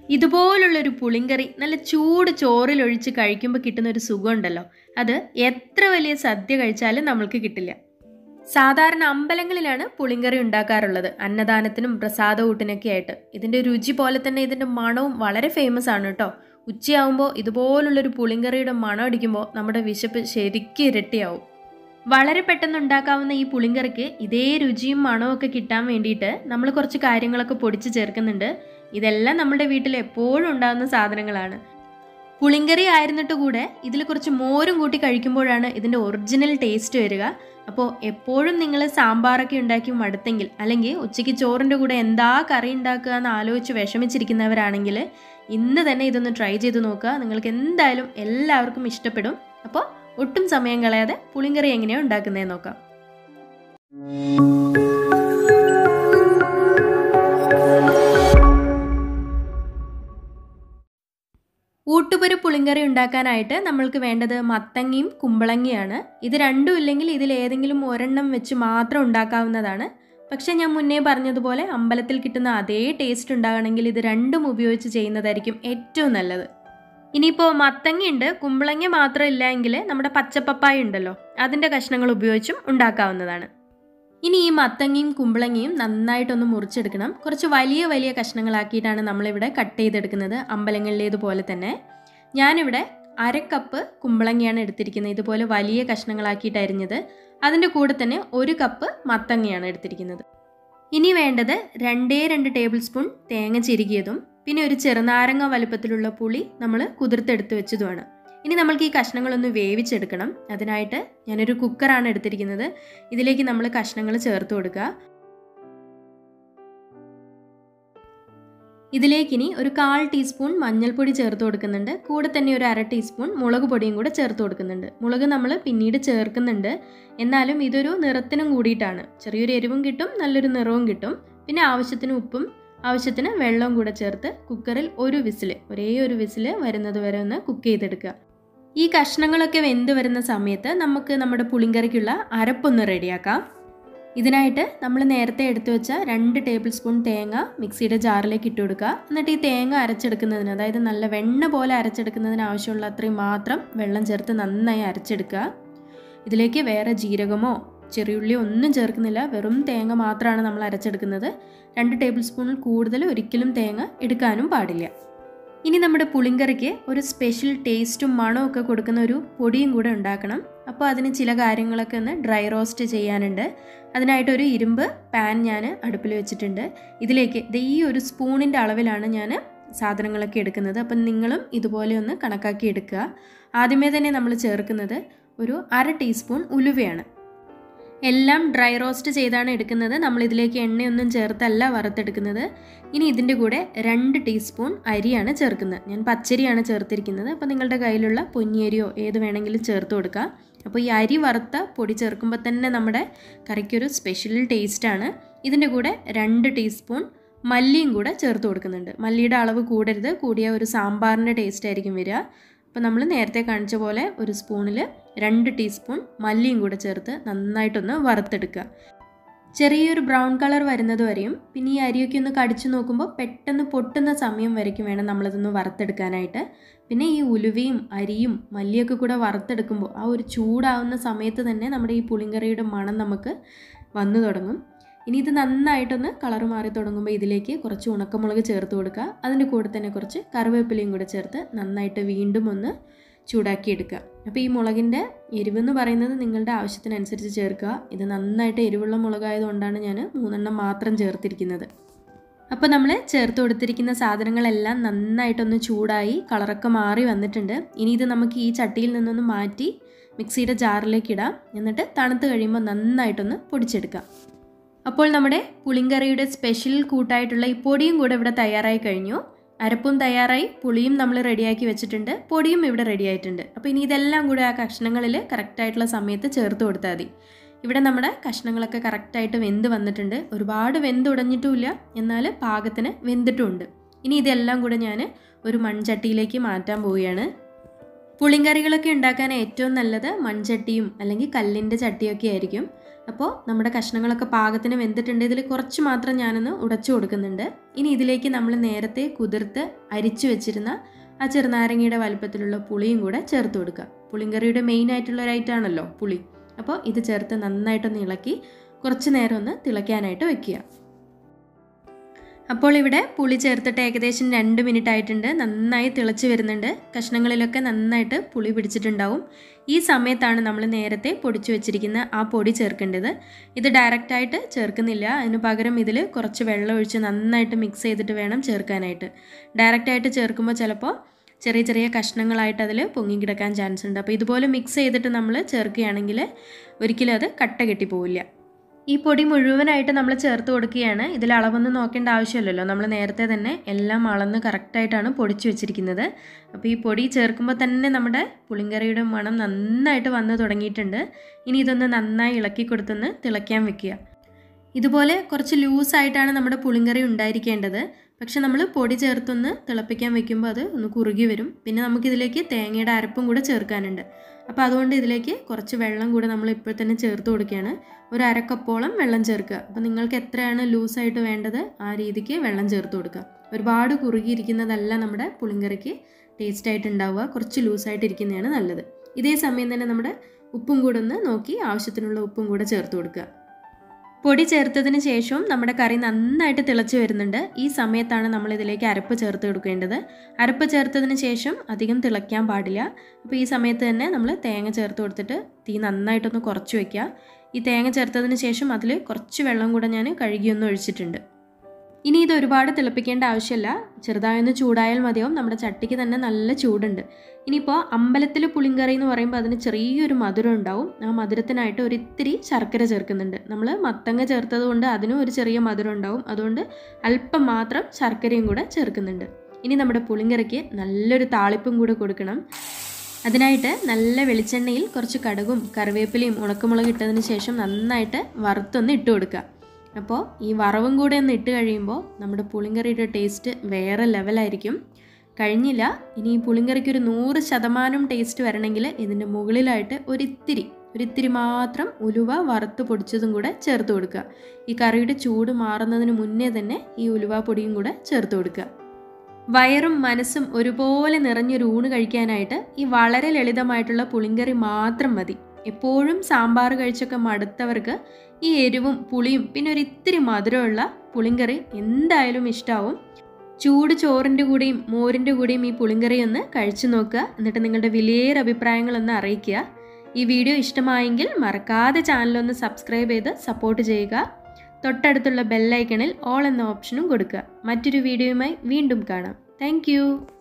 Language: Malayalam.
ഇതുപോലുള്ളൊരു പുളിങ്കറി നല്ല ചൂട് ചോറിലൊഴിച്ച് കഴിക്കുമ്പോൾ കിട്ടുന്ന ഒരു സുഖമുണ്ടല്ലോ അത് എത്ര വലിയ സദ്യ കഴിച്ചാലും നമ്മൾക്ക് കിട്ടില്ല സാധാരണ അമ്പലങ്ങളിലാണ് പുളിങ്കറി ഉണ്ടാക്കാറുള്ളത് അന്നദാനത്തിനും പ്രസാദകൂട്ടിനൊക്കെ ആയിട്ട് ഇതിൻ്റെ രുചി പോലെ തന്നെ ഇതിൻ്റെ മണവും വളരെ ഫേമസ് ആണ് കേട്ടോ ഉച്ചയാവുമ്പോൾ ഇതുപോലുള്ളൊരു പുളിങ്കറിയുടെ മണം അടിക്കുമ്പോൾ നമ്മുടെ വിശപ്പ് ശരിക്കും ഇരട്ടിയാവും വളരെ പെട്ടെന്ന് ഉണ്ടാക്കാവുന്ന ഈ പുളിങ്കറിക്ക് ഇതേ രുചിയും മണവും ഒക്കെ കിട്ടാൻ വേണ്ടിയിട്ട് നമ്മൾ കുറച്ച് കാര്യങ്ങളൊക്കെ പൊടിച്ച് ചേർക്കുന്നുണ്ട് ഇതെല്ലാം നമ്മുടെ വീട്ടിൽ എപ്പോഴും ഉണ്ടാകുന്ന സാധനങ്ങളാണ് പുളിങ്കറി ആയിരുന്നിട്ട് കൂടെ ഇതിൽ കുറച്ച് മോരും കൂട്ടി കഴിക്കുമ്പോഴാണ് ഇതിൻ്റെ ഒറിജിനൽ ടേസ്റ്റ് വരിക അപ്പോൾ എപ്പോഴും നിങ്ങൾ സാമ്പാറൊക്കെ ഉണ്ടാക്കി മടുത്തെങ്കിൽ അല്ലെങ്കിൽ ഉച്ചയ്ക്ക് ചോറിൻ്റെ കൂടെ എന്താ കറി ഉണ്ടാക്കുക എന്ന് ആലോചിച്ച് വിഷമിച്ചിരിക്കുന്നവരാണെങ്കിൽ ഇന്ന് തന്നെ ഇതൊന്ന് ട്രൈ ചെയ്ത് നോക്കുക നിങ്ങൾക്ക് എന്തായാലും എല്ലാവർക്കും ഇഷ്ടപ്പെടും അപ്പോൾ ഒട്ടും സമയം കളയാതെ പുളിങ്കറി എങ്ങനെയാണ് ഉണ്ടാക്കുന്നതെന്ന് നോക്കാം ഊട്ടുപൊരു പുളിങ്കറി ഉണ്ടാക്കാനായിട്ട് നമ്മൾക്ക് വേണ്ടത് മത്തങ്ങയും കുമ്പളങ്ങയാണ് ഇത് രണ്ടും ഇല്ലെങ്കിൽ ഇതിൽ ഏതെങ്കിലും ഒരെണ്ണം വെച്ച് മാത്രം ഉണ്ടാക്കാവുന്നതാണ് പക്ഷേ ഞാൻ മുന്നേ പറഞ്ഞതുപോലെ അമ്പലത്തിൽ കിട്ടുന്ന അതേ ടേസ്റ്റ് ഉണ്ടാകണമെങ്കിൽ ഇത് രണ്ടും ഉപയോഗിച്ച് ചെയ്യുന്നതായിരിക്കും ഏറ്റവും നല്ലത് ഇനിയിപ്പോൾ മത്തങ്ങയുണ്ട് കുമ്പളങ്ങ മാത്രം ഇല്ല എങ്കിൽ നമ്മുടെ പച്ചപ്പപ്പായ ഉണ്ടല്ലോ അതിൻ്റെ കഷ്ണങ്ങൾ ഉപയോഗിച്ചും ഉണ്ടാക്കാവുന്നതാണ് ഇനി ഈ മത്തങ്ങയും കുമ്പളങ്ങയും നന്നായിട്ടൊന്ന് മുറിച്ചെടുക്കണം കുറച്ച് വലിയ വലിയ കഷ്ണങ്ങളാക്കിയിട്ടാണ് നമ്മളിവിടെ കട്ട് ചെയ്തെടുക്കുന്നത് അമ്പലങ്ങളിലേതുപോലെ തന്നെ ഞാനിവിടെ അര കപ്പ് കുമ്പളങ്ങയാണ് എടുത്തിരിക്കുന്നത് ഇതുപോലെ വലിയ കഷ്ണങ്ങളാക്കിയിട്ട് അരിഞ്ഞത് അതിൻ്റെ കൂടെ തന്നെ ഒരു കപ്പ് മത്തങ്ങയാണ് എടുത്തിരിക്കുന്നത് ഇനി വേണ്ടത് രണ്ടേ രണ്ട് ടേബിൾ സ്പൂൺ തേങ്ങ ചിരുകിയതും പിന്നെ ഒരു ചെറുനാരങ്ങ വലുപ്പത്തിലുള്ള പുളി നമ്മൾ കുതിർത്തെടുത്ത് വെച്ചതുമാണ് ഇനി നമ്മൾക്ക് ഈ കഷ്ണങ്ങളൊന്ന് വേവിച്ചെടുക്കണം അതിനായിട്ട് ഞാനൊരു കുക്കറാണ് എടുത്തിരിക്കുന്നത് ഇതിലേക്ക് നമ്മൾ കഷ്ണങ്ങൾ ചേർത്ത് കൊടുക്കുക ഇതിലേക്കിനി ഒരു കാൽ ടീസ്പൂൺ മഞ്ഞൾപ്പൊടി ചേർത്ത് കൊടുക്കുന്നുണ്ട് കൂടെ തന്നെ ഒരു അര ടീസ്പൂൺ മുളക് പൊടിയും കൂടെ ചേർത്ത് കൊടുക്കുന്നുണ്ട് മുളക് നമ്മൾ പിന്നീട് ചേർക്കുന്നുണ്ട് എന്നാലും ഇതൊരു നിറത്തിനും കൂടിയിട്ടാണ് ചെറിയൊരു എരിവും കിട്ടും നല്ലൊരു നിറവും കിട്ടും പിന്നെ ആവശ്യത്തിന് ഉപ്പും ആവശ്യത്തിന് വെള്ളവും കൂടെ ചേർത്ത് കുക്കറിൽ ഒരു വിസിൽ ഒരേ ഒരു വിസിൽ വരുന്നത് വരെ ഒന്ന് കുക്ക് ചെയ്തെടുക്കുക ഈ കഷ്ണങ്ങളൊക്കെ വെന്ത് വരുന്ന സമയത്ത് നമുക്ക് നമ്മുടെ പുളിങ്കറിക്കുള്ള അരപ്പൊന്ന് റെഡിയാക്കാം ഇതിനായിട്ട് നമ്മൾ നേരത്തെ എടുത്തു വെച്ച രണ്ട് ടേബിൾ സ്പൂൺ തേങ്ങ മിക്സിയുടെ ജാറിലേക്ക് ഇട്ട് കൊടുക്കുക എന്നിട്ട് ഈ തേങ്ങ അരച്ചെടുക്കുന്നതിന് അതായത് നല്ല വെണ്ണ പോലെ അരച്ചെടുക്കുന്നതിന് ആവശ്യമുള്ള അത്രയും മാത്രം വെള്ളം ചേർത്ത് നന്നായി അരച്ചെടുക്കുക ഇതിലേക്ക് വേറെ ജീരകമോ ചെറിയുള്ളി ഒന്നും ചേർക്കുന്നില്ല വെറും തേങ്ങ മാത്രമാണ് നമ്മൾ അരച്ചെടുക്കുന്നത് രണ്ട് ടേബിൾ സ്പൂണിൽ കൂടുതൽ ഒരിക്കലും തേങ്ങ എടുക്കാനും പാടില്ല ഇനി നമ്മുടെ പുളിങ്കറിക്ക് ഒരു സ്പെഷ്യൽ ടേസ്റ്റും മണവും ഒക്കെ കൊടുക്കുന്ന ഒരു പൊടിയും കൂടെ ഉണ്ടാക്കണം അപ്പോൾ അതിന് ചില കാര്യങ്ങളൊക്കെ ഒന്ന് ഡ്രൈ റോസ്റ്റ് ചെയ്യാനുണ്ട് അതിനായിട്ട് ഒരു ഇരുമ്പ് പാൻ ഞാൻ അടുപ്പിൽ വെച്ചിട്ടുണ്ട് ഇതിലേക്ക് ദേ ഈ ഒരു സ്പൂണിൻ്റെ അളവിലാണ് ഞാൻ സാധനങ്ങളൊക്കെ എടുക്കുന്നത് അപ്പം നിങ്ങളും ഇതുപോലെ ഒന്ന് കണക്കാക്കി എടുക്കുക ആദ്യമേ തന്നെ നമ്മൾ ചേർക്കുന്നത് ഒരു അര ടീസ്പൂൺ ഉലുവയാണ് എല്ലാം ഡ്രൈ റോസ്റ്റ് ചെയ്താണ് എടുക്കുന്നത് നമ്മൾ ഇതിലേക്ക് എണ്ണയൊന്നും ചേർത്തല്ല വറുത്തെടുക്കുന്നത് ഇനി ഇതിൻ്റെ കൂടെ രണ്ട് ടീസ്പൂൺ അരിയാണ് ചേർക്കുന്നത് ഞാൻ പച്ചരിയാണ് ചേർത്തിരിക്കുന്നത് അപ്പോൾ നിങ്ങളുടെ കയ്യിലുള്ള പൊന്നിയരിയോ ഏത് വേണമെങ്കിലും ചേർത്ത് കൊടുക്കുക അപ്പോൾ ഈ അരി വറുത്ത പൊടി ചേർക്കുമ്പോൾ തന്നെ നമ്മുടെ കറിക്കൊരു സ്പെഷ്യൽ ടേസ്റ്റാണ് ഇതിൻ്റെ കൂടെ രണ്ട് ടീസ്പൂൺ മല്ലിയും കൂടെ ചേർത്ത് കൊടുക്കുന്നുണ്ട് മല്ലിയുടെ അളവ് കൂടരുത് കൂടിയ ഒരു സാമ്പാറിൻ്റെ ടേസ്റ്റ് ആയിരിക്കും വരിക അപ്പോൾ നമ്മൾ നേരത്തെ കാണിച്ച പോലെ ഒരു സ്പൂണിൽ രണ്ട് ടീസ്പൂൺ മല്ലിയും കൂടെ ചേർത്ത് നന്നായിട്ടൊന്ന് വറുത്തെടുക്കുക ചെറിയൊരു ബ്രൗൺ കളർ വരുന്നത് വരെയും പിന്നെ ഈ അരിയൊക്കെ ഒന്ന് കടിച്ചു നോക്കുമ്പോൾ പെട്ടെന്ന് പൊട്ടുന്ന സമയം വരയ്ക്കും വേണം നമ്മളിതൊന്ന് വറുത്തെടുക്കാനായിട്ട് പിന്നെ ഈ ഉലുവയും അരിയും മല്ലിയൊക്കെ കൂടെ വറുത്തെടുക്കുമ്പോൾ ആ ഒരു ചൂടാവുന്ന സമയത്ത് തന്നെ നമ്മുടെ ഈ പുളിങ്കറിയുടെ മണം നമുക്ക് വന്നു തുടങ്ങും ഇനി ഇത് നന്നായിട്ടൊന്ന് കളർ മാറി തുടങ്ങുമ്പോൾ ഇതിലേക്ക് കുറച്ച് ഉണക്കമുളക് ചേർത്ത് കൊടുക്കുക അതിൻ്റെ കൂടെ തന്നെ കുറച്ച് കറിവേപ്പിലയും കൂടെ ചേർത്ത് നന്നായിട്ട് വീണ്ടും ഒന്ന് ചൂടാക്കിയെടുക്കുക അപ്പോൾ ഈ മുളകിൻ്റെ എരിവെന്ന് പറയുന്നത് നിങ്ങളുടെ ആവശ്യത്തിനനുസരിച്ച് ചേർക്കുക ഇത് നന്നായിട്ട് എരിവുള്ള മുളകായതുകൊണ്ടാണ് ഞാൻ മൂന്നെണ്ണം മാത്രം ചേർത്തിരിക്കുന്നത് അപ്പോൾ നമ്മൾ ചേർത്ത് കൊടുത്തിരിക്കുന്ന സാധനങ്ങളെല്ലാം നന്നായിട്ടൊന്ന് ചൂടായി കളറൊക്കെ മാറി വന്നിട്ടുണ്ട് ഇനി ഇത് നമുക്ക് ഈ ചട്ടിയിൽ നിന്നൊന്ന് മാറ്റി മിക്സിയുടെ ജാറിലേക്ക് ഇടാം എന്നിട്ട് തണുത്ത് കഴിയുമ്പോൾ നന്നായിട്ടൊന്ന് പൊടിച്ചെടുക്കാം അപ്പോൾ നമ്മുടെ പുളിങ്കറിയുടെ സ്പെഷ്യൽ കൂട്ടായിട്ടുള്ള ഈ പൊടിയും കൂടെ ഇവിടെ തയ്യാറായി കഴിഞ്ഞു അരപ്പും തയ്യാറായി പുളിയും നമ്മൾ റെഡിയാക്കി വെച്ചിട്ടുണ്ട് പൊടിയും ഇവിടെ റെഡി ആയിട്ടുണ്ട് അപ്പോൾ ഇനി ഇതെല്ലാം കൂടെ ആ കഷ്ണങ്ങളിൽ കറക്റ്റായിട്ടുള്ള സമയത്ത് ചേർത്ത് കൊടുത്താൽ മതി ഇവിടെ നമ്മുടെ കഷ്ണങ്ങളൊക്കെ കറക്റ്റായിട്ട് വെന്ത് വന്നിട്ടുണ്ട് ഒരുപാട് വെന്ത് ഉടഞ്ഞിട്ടുമില്ല എന്നാൽ പാകത്തിന് വെന്തിട്ടുമുണ്ട് ഇനി ഇതെല്ലാം കൂടെ ഞാൻ ഒരു മൺചട്ടിയിലേക്ക് മാറ്റാൻ പോവുകയാണ് പുളിങ്കറികളൊക്കെ ഉണ്ടാക്കാൻ ഏറ്റവും നല്ലത് മൺചട്ടിയും അല്ലെങ്കിൽ കല്ലിൻ്റെ ചട്ടിയൊക്കെ ആയിരിക്കും അപ്പോൾ നമ്മുടെ കഷ്ണങ്ങളൊക്കെ പാകത്തിന് വെന്തിട്ടുണ്ട് ഇതിൽ കുറച്ച് മാത്രം ഞാനൊന്ന് ഉടച്ചു കൊടുക്കുന്നുണ്ട് ഇനി ഇതിലേക്ക് നമ്മൾ നേരത്തെ കുതിർത്ത് അരിച്ചു വെച്ചിരുന്ന ആ ചെറുനാരങ്ങയുടെ വലുപ്പത്തിലുള്ള പുളിയും കൂടെ ചേർത്ത് കൊടുക്കുക പുളിങ്കറിയുടെ മെയിൻ ആയിട്ടുള്ള ഒരു ഐറ്റം ആണല്ലോ പുളി അപ്പോൾ ഇത് ചേർത്ത് നന്നായിട്ടൊന്ന് ഇളക്കി കുറച്ച് നേരം ഒന്ന് തിളയ്ക്കാനായിട്ട് വെക്കുക അപ്പോൾ ഇവിടെ പുളി ചേർത്തിട്ട് ഏകദേശം രണ്ട് മിനിറ്റ് ആയിട്ടുണ്ട് നന്നായി തിളച്ച് വരുന്നുണ്ട് കഷ്ണങ്ങളിലൊക്കെ നന്നായിട്ട് പുളി പിടിച്ചിട്ടുണ്ടാവും ഈ സമയത്താണ് നമ്മൾ നേരത്തെ പൊടിച്ചു വെച്ചിരിക്കുന്ന ആ പൊടി ചേർക്കേണ്ടത് ഇത് ഡയറക്റ്റായിട്ട് ചേർക്കുന്നില്ല അതിന് പകരം ഇതിൽ കുറച്ച് വെള്ളം ഒഴിച്ച് നന്നായിട്ട് മിക്സ് ചെയ്തിട്ട് വേണം ചേർക്കാനായിട്ട് ഡയറക്റ്റായിട്ട് ചേർക്കുമ്പോൾ ചിലപ്പോൾ ചെറിയ ചെറിയ കഷ്ണങ്ങളായിട്ട് അതിൽ പൊങ്ങിക്കിടക്കാൻ ചാൻസ് ഉണ്ട് അപ്പോൾ ഇതുപോലെ മിക്സ് ചെയ്തിട്ട് നമ്മൾ ചേർക്കുകയാണെങ്കിൽ ഒരിക്കലും അത് കട്ട കെട്ടിപ്പോവില്ല ഈ പൊടി മുഴുവനായിട്ട് നമ്മൾ ചേർത്ത് കൊടുക്കുകയാണ് ഇതിൽ അളവൊന്നും നോക്കേണ്ട ആവശ്യമില്ലല്ലോ നമ്മൾ നേരത്തെ തന്നെ എല്ലാം അളന്ന് കറക്റ്റായിട്ടാണ് പൊടിച്ചു വെച്ചിരിക്കുന്നത് അപ്പോൾ ഈ പൊടി ചേർക്കുമ്പോൾ തന്നെ നമ്മുടെ പുളിങ്കറിയുടെ മണം നന്നായിട്ട് വന്ന് തുടങ്ങിയിട്ടുണ്ട് ഇനി ഇതൊന്ന് നന്നായി ഇളക്കി കൊടുത്തൊന്ന് തിളയ്ക്കാൻ വെക്കുക ഇതുപോലെ കുറച്ച് ലൂസായിട്ടാണ് നമ്മുടെ പുളിങ്കറി ഉണ്ടായിരിക്കേണ്ടത് പക്ഷെ നമ്മൾ പൊടി ചേർത്തൊന്ന് തിളപ്പിക്കാൻ വെക്കുമ്പോൾ അത് ഒന്ന് കുറുകി വരും പിന്നെ നമുക്കിതിലേക്ക് തേങ്ങയുടെ അരപ്പും കൂടെ ചേർക്കാനുണ്ട് അപ്പോൾ അതുകൊണ്ട് ഇതിലേക്ക് കുറച്ച് വെള്ളം കൂടെ നമ്മൾ ഇപ്പോൾ തന്നെ ചേർത്ത് കൊടുക്കുകയാണ് ഒരു അരക്കപ്പോളം വെള്ളം ചേർക്കുക അപ്പോൾ നിങ്ങൾക്ക് എത്രയാണ് ലൂസായിട്ട് വേണ്ടത് ആ രീതിക്ക് വെള്ളം ചേർത്ത് കൊടുക്കുക ഒരുപാട് കുറുകിയിരിക്കുന്നതല്ല നമ്മുടെ പുളിങ്കറിക്ക് ടേസ്റ്റ് ആയിട്ട് ഉണ്ടാവുക കുറച്ച് ലൂസായിട്ട് ഇരിക്കുന്നതാണ് നല്ലത് ഇതേ സമയം തന്നെ നമ്മുടെ ഉപ്പും കൂടെ ഒന്ന് നോക്കി ആവശ്യത്തിനുള്ള ഉപ്പും കൂടെ ചേർത്ത് കൊടുക്കുക പൊടി ചേർത്തതിന് ശേഷവും നമ്മുടെ കറി നന്നായിട്ട് തിളച്ച് വരുന്നുണ്ട് ഈ സമയത്താണ് നമ്മൾ ഇതിലേക്ക് അരപ്പ് ചേർത്ത് കൊടുക്കേണ്ടത് അരപ്പ് ചേർത്തതിന് ശേഷം അധികം തിളയ്ക്കാൻ പാടില്ല അപ്പോൾ ഈ സമയത്ത് തന്നെ നമ്മൾ തേങ്ങ ചേർത്ത് കൊടുത്തിട്ട് തീ നന്നായിട്ടൊന്ന് കുറച്ച് വയ്ക്കുക ഈ തേങ്ങ ചേർത്തതിന് ശേഷം അതിൽ കുറച്ച് വെള്ളം കൂടെ ഞാൻ കഴുകിയൊന്ന് ഒഴിച്ചിട്ടുണ്ട് ഇനി ഇത് ഒരുപാട് തിളപ്പിക്കേണ്ട ആവശ്യമില്ല ചെറുതായൊന്ന് ചൂടായാൽ മതിയാവും നമ്മുടെ ചട്ടിക്ക് തന്നെ നല്ല ചൂടുണ്ട് ഇനിയിപ്പോൾ അമ്പലത്തിൽ പുളിങ്കറി എന്ന് പറയുമ്പോൾ അതിന് ചെറിയൊരു മധുരം ഉണ്ടാവും ആ മധുരത്തിനായിട്ട് ഒരിത്തിരി ശർക്കര ചേർക്കുന്നുണ്ട് നമ്മൾ മത്തങ്ങ ചേർത്തത് കൊണ്ട് അതിനും ഒരു ചെറിയ മധുരം ഉണ്ടാവും അതുകൊണ്ട് അല്പം മാത്രം ശർക്കരയും കൂടെ ചേർക്കുന്നുണ്ട് ഇനി നമ്മുടെ പുളിങ്കറിക്ക് നല്ലൊരു താളിപ്പും കൂടെ കൊടുക്കണം അതിനായിട്ട് നല്ല വെളിച്ചെണ്ണയിൽ കുറച്ച് കടുകും കറിവേപ്പിലയും ഉണക്കമുളക് ഇട്ടതിന് ശേഷം നന്നായിട്ട് വറുത്തൊന്ന് ഇട്ട് കൊടുക്കുക അപ്പോൾ ഈ വറവും കൂടെ ഒന്ന് ഇട്ട് കഴിയുമ്പോൾ നമ്മുടെ പുളിങ്കറിയുടെ ടേസ്റ്റ് വേറെ ലെവലായിരിക്കും കഴിഞ്ഞില്ല ഇനി ഈ പുളിങ്കറിക്ക് ഒരു നൂറ് ശതമാനം ടേസ്റ്റ് വരണമെങ്കിൽ ഇതിൻ്റെ മുകളിലായിട്ട് ഒരിത്തിരി ഒരിത്തിരി മാത്രം ഉലുവ വറുത്ത് പൊടിച്ചതും കൂടെ ചേർത്ത് കൊടുക്കുക ഈ കറിയുടെ ചൂട് മാറുന്നതിന് മുന്നേ തന്നെ ഈ ഉലുവ പൊടിയും കൂടെ ചേർത്ത് കൊടുക്കുക വയറും മനസ്സും ഒരുപോലെ നിറഞ്ഞൊരു ഊണ് കഴിക്കാനായിട്ട് ഈ വളരെ ലളിതമായിട്ടുള്ള പുളിങ്കറി മാത്രം മതി എപ്പോഴും സാമ്പാർ കഴിച്ചൊക്കെ മടുത്തവർക്ക് ഈ എരിവും പുളിയും പിന്നെ ഒരു ഇത്തിരി മധുരമുള്ള പുളിങ്കറി എന്തായാലും ഇഷ്ടാവും ചൂട് ചോറിൻ്റെ കൂടെയും മോരിൻ്റെ കൂടെയും ഈ പുളിങ്കറി ഒന്ന് കഴിച്ചു നോക്കുക എന്നിട്ട് നിങ്ങളുടെ വിലയേറെ അഭിപ്രായങ്ങളൊന്ന് അറിയിക്കുക ഈ വീഡിയോ ഇഷ്ടമായെങ്കിൽ മറക്കാതെ ചാനലൊന്ന് സബ്സ്ക്രൈബ് ചെയ്ത് സപ്പോർട്ട് ചെയ്യുക തൊട്ടടുത്തുള്ള ബെല്ലൈക്കണിൽ ഓൾ എന്ന ഓപ്ഷനും കൊടുക്കുക മറ്റൊരു വീഡിയോയുമായി വീണ്ടും കാണാം താങ്ക്